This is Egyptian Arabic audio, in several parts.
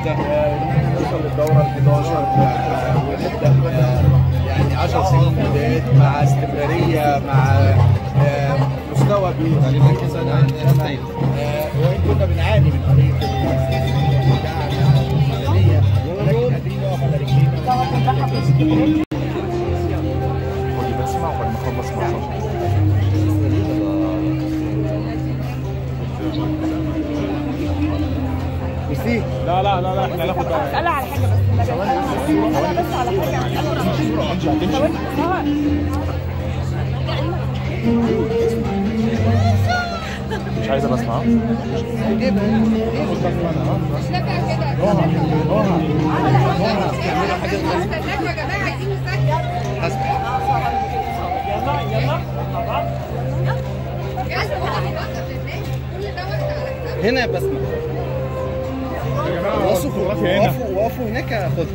ده آه، ان احنا نوصل للدوره ال 11 آه، ونبدا آه، يعني 10 سنين جداد مع استمراريه مع آه، مستوى بينافس عن آه، وان كنا بنعاني من قضيه الابداع المدنيه ولكن قادرين نقف على رجلينا خدي بسمع وبعد ما اخلص مع ميرسي لا لا لا لا احنا هناخد اسألها على حاجة بس اسألها بس على حاجة انت هتمشي مش عايزه بسمع هنا بسمع وقفوا وقفوا وقفوا هناك خد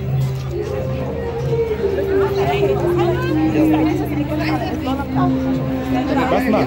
بسمع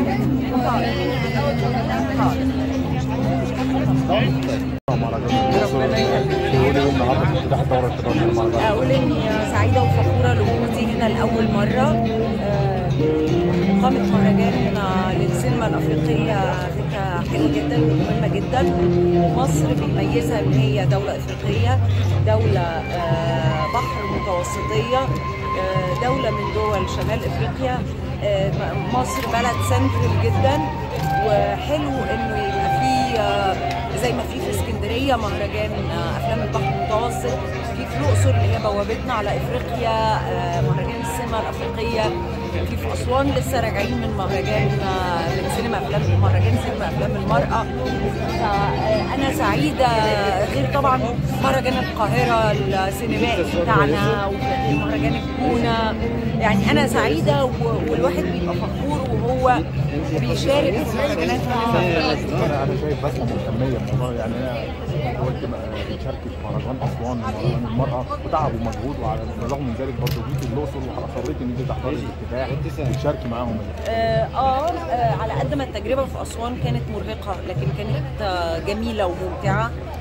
أقول إني سعيدة وفخورة لوجودي هنا لأول مرة آه، إقامة مهرجان آه، للسينما الأفريقية فكرة حلوة جدا ومهمة جدا مصر بيميزها إن هي دولة إفريقية دولة آه، بحر متوسطية آه، دولة من دول شمال إفريقيا آه، م- مصر بلد سنترال جدا وحلو إنه يبقى فيه آه، زي ما في في اسكندريه مهرجان آه، افلام البحر المتوسط في في الاقصر اللي هي بوابتنا على افريقيا آه، مهرجان السينما الافريقيه في في اسوان لسه راجعين من مهرجان آه، من سينما افلام مهرجان سينما افلام المراه فانا سعيده غير طبعا مهرجان القاهره السينمائي بتاعنا ومهرجان الجونه يعني انا سعيده و- والواحد بيبقى فخور وهو بيشارك في مهرجانات انا انا شايف بس مهتميه بالموضوع يعني انا قلت ما- بتشاركي في مهرجان اسوان مهرجان المراه وتعب ومجهود وعلى بالرغم من ذلك برضه جيتي الاقصر واصريتي ان انت تحضري الافتتاح وتشاركي معاهم آه, آه, آه على قد ما التجربة في أسوان كانت مرهقة لكن كانت آه جميلة وممتعة